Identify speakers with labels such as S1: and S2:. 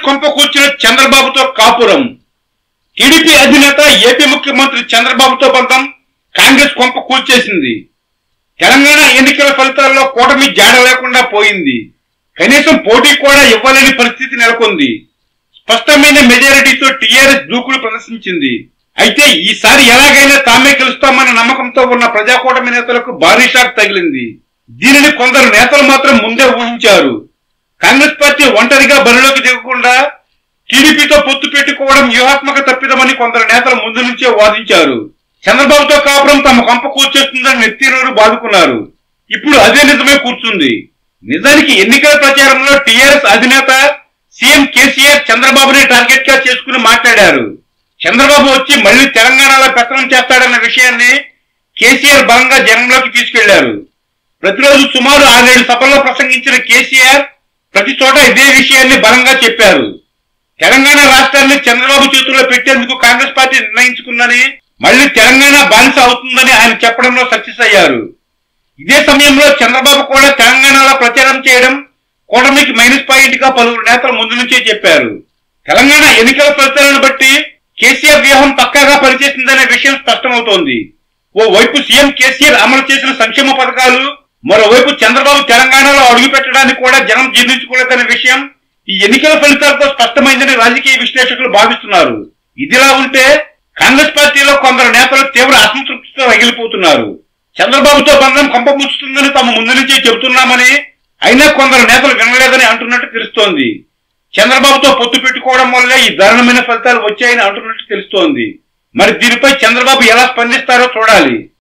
S1: కొంప కూర్చున్న చంద్రబాబుతో కాపురం టీడీపీ అధినేత ఏపీ ముఖ్యమంత్రి చంద్రబాబుతో బంధం కాంగ్రెస్ కొంప కూల్చేసింది తెలంగాణ ఎన్నికల ఫలితాల్లో కూటమి జాడ లేకుండా పోయింది కనీసం పోటీ కూడా ఇవ్వలేని పరిస్థితి నెలకొంది స్పష్టమైన మెజారిటీతో టీఆర్ఎస్ దూకుడు ప్రదర్శించింది అయితే ఈసారి ఎలాగైనా తామే గెలుస్తామన్న నమ్మకంతో ఉన్న ప్రజాకూటమి నేతలకు భారీ షాక్ తగిలింది దీనిని కొందరు నేతలు మాత్రం ముందే ఊహించారు కాంగ్రెస్ పార్టీ ఒంటరిగా బరిలోకి దిగకుండా టీడీపీతో పొత్తు పెట్టుకోవడం వ్యూహాత్మక తప్పిదమని కొందరు నేతలు ముందు నుంచే వాదించారు చంద్రబాబుతో కాపురం తమ కొంప కూర్చొస్తుందని నెత్తినోరు బాదుకున్నారు ఇప్పుడు అదే నిజమే కూర్చుంది నిజానికి ఎన్నికల ప్రచారంలో టీఆర్ఎస్ అధినేత సీఎం కేసీఆర్ చంద్రబాబుని టార్గెట్ గా చేసుకుని మాట్లాడారు చంద్రబాబు వచ్చి మళ్ళీ తెలంగాణలో పెత్తనం చేస్తాడన్న విషయాన్ని కేసీఆర్ బలంగా జనంలోకి తీసుకెళ్లారు ప్రతిరోజు సుమారు ఆరేడు సభల్లో ప్రసంగించిన కేసీఆర్ ప్రతి చోట ఇదే విషయాన్ని బలంగా చెప్పారు తెలంగాణ రాష్ట్రాన్ని చంద్రబాబు చేతుల్లో పెట్టేందుకు కాంగ్రెస్ పార్టీ నిర్ణయించుకుందని మళ్ళీ తెలంగాణ బానిస అవుతుందని ఆయన చెప్పడంలో సక్సెస్ అయ్యారు ఇదే సమయంలో చంద్రబాబు కూడా తెలంగాణలో ప్రచారం చేయడం కూటమికి మైనస్ పాయింట్ గా పలువురు నేతలు ముందు నుంచే చెప్పారు తెలంగాణ ఎన్నికల ఫలితాలను బట్టి కేసీఆర్ వ్యూహం పక్కాగా పనిచేసిందనే విషయం స్పష్టమవుతోంది ఓ వైపు సీఎం కేసీఆర్ అమలు చేసిన సంక్షేమ పథకాలు మరోవైపు చంద్రబాబు తెలంగాణలో అడుగు పెట్టడానికి కూడా జనం జీర్ణించుకోలేదనే విషయం ఈ ఎన్నికల ఫలితాలతో స్పష్టమైందని రాజకీయ విశ్లేషకులు భావిస్తున్నారు ఇదిలా ఉంటే కాంగ్రెస్ పార్టీలో కొందరు నేతలు తీవ్ర అసంతృప్తితో రగిలిపోతున్నారు చంద్రబాబుతో బంధం కంపముచ్చుతుందని తాము ముందు నుంచే చెబుతున్నామని అయినా కొందరు నేతలు వినలేదని అంటున్నట్టు తెలుస్తోంది చంద్రబాబుతో పొత్తు పెట్టుకోవడం వల్లే ఈ దారుణమైన ఫలితాలు వచ్చాయని అంటున్నట్టు తెలుస్తోంది మరి దీనిపై చంద్రబాబు ఎలా స్పందిస్తారో చూడాలి